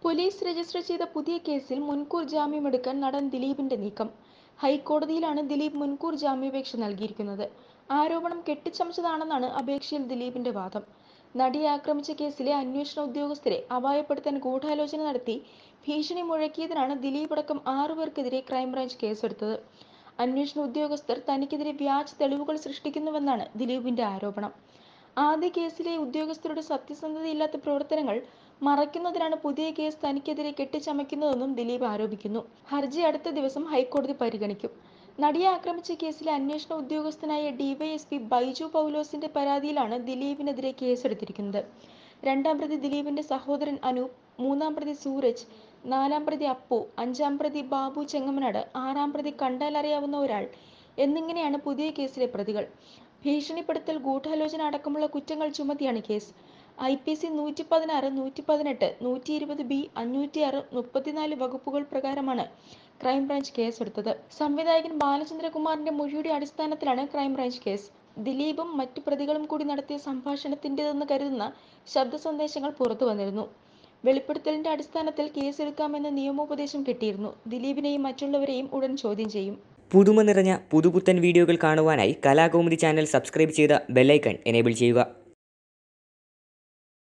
police register ചെയ്ത പുതിയ കേസിൽ മുൻകൂർ ജാമ്യമെടുക്കാൻ നടൻ ദിലീപിന്റെ നീക്കം ഹൈക്കോടതിയിലാണ് ദിലീപ് മുൻകൂർ ജാമ്യാപേക്ഷ നൽകിയിരിക്കുന്നത് ആരോപണം കെട്ടിച്ചമച്ചതാണെന്നാണ് അപേക്ഷയിൽ ദിലീപിന്റെ വാദം നടിയെ ആക്രമിച്ച കേസിലെ അന്വേഷണ ഉദ്യോഗസ്ഥരെ അപായപ്പെടുത്താൻ ഗൂഢാലോചന നടത്തി ഭീഷണി മുഴക്കിയതിനാണ് ദിലീപ് അടക്കം ആറുപേർക്കെതിരെ ക്രൈംബ്രാഞ്ച് കേസെടുത്തത് അന്വേഷണ ഉദ്യോഗസ്ഥർ തനിക്കെതിരെ വ്യാജ തെളിവുകൾ സൃഷ്ടിക്കുന്നുവെന്നാണ് ദിലീപിന്റെ ആരോപണം ആദ്യ കേസിലെ ഉദ്യോഗസ്ഥരുടെ സത്യസന്ധതയില്ലാത്ത പ്രവർത്തനങ്ങൾ മറയ്ക്കുന്നതിനാണ് പുതിയ കേസ് തനിക്കെതിരെ കെട്ടിച്ചമയ്ക്കുന്നതെന്നും ദിലീപ് ആരോപിക്കുന്നു ഹർജി അടുത്ത ദിവസം ഹൈക്കോടതി പരിഗണിക്കും നടിയെ ആക്രമിച്ച കേസിലെ അന്വേഷണ ഉദ്യോഗസ്ഥനായ ഡിവൈഎസ്പി ബൈജു പൗലോസിന്റെ പരാതിയിലാണ് ദിലീപിനെതിരെ കേസെടുത്തിരിക്കുന്നത് രണ്ടാം പ്രതി ദിലീപിന്റെ സഹോദരൻ അനൂപ് മൂന്നാം പ്രതി സൂരജ് നാലാം പ്രതി അപ്പു അഞ്ചാം പ്രതി ബാബു ചെങ്ങമനാട് ആറാം പ്രതി കണ്ടാൽ അറിയാവുന്ന ഒരാൾ എന്നിങ്ങനെയാണ് പുതിയ കേസിലെ പ്രതികൾ ഭീഷണിപ്പെടുത്തൽ ഗൂഢാലോചന അടക്കമുള്ള കുറ്റങ്ങൾ ചുമത്തിയാണ് കേസ് ഐ പി സി നൂറ്റി പതിനാറ് നൂറ്റി പതിനെട്ട് നൂറ്റി ഇരുപത് ബി അഞ്ഞൂറ്റി ആറ് മുപ്പത്തിനാല് വകുപ്പുകൾ പ്രകാരമാണ് ക്രൈംബ്രാഞ്ച് കേസെടുത്തത് സംവിധായകൻ ബാലചന്ദ്രകുമാറിന്റെ മൊഴിയുടെ അടിസ്ഥാനത്തിലാണ് ക്രൈംബ്രാഞ്ച് കേസ് ദിലീപും മറ്റു പ്രതികളും കൂടി നടത്തിയ സംഭാഷണത്തിൻ്റെതെന്ന് കരുതുന്ന ശബ്ദ സന്ദേശങ്ങൾ പുറത്തു വന്നിരുന്നു വെളിപ്പെടുത്തലിന്റെ അടിസ്ഥാനത്തിൽ കേസെടുക്കാമെന്ന നിയമോപദേശം കിട്ടിയിരുന്നു ദിലീപിനെയും മറ്റുള്ളവരെയും ഉടൻ ചോദ്യം ചെയ്യും പുതുമ നിറഞ്ഞ പുതുപുത്തൻ വീഡിയോകൾ കാണുവാനായി കലാകൗമുദി ചാനൽ സബ്സ്ക്രൈബ് ചെയ്ത ബെല്ലൈക്കൺ എനേബിൾ ചെയ്യുക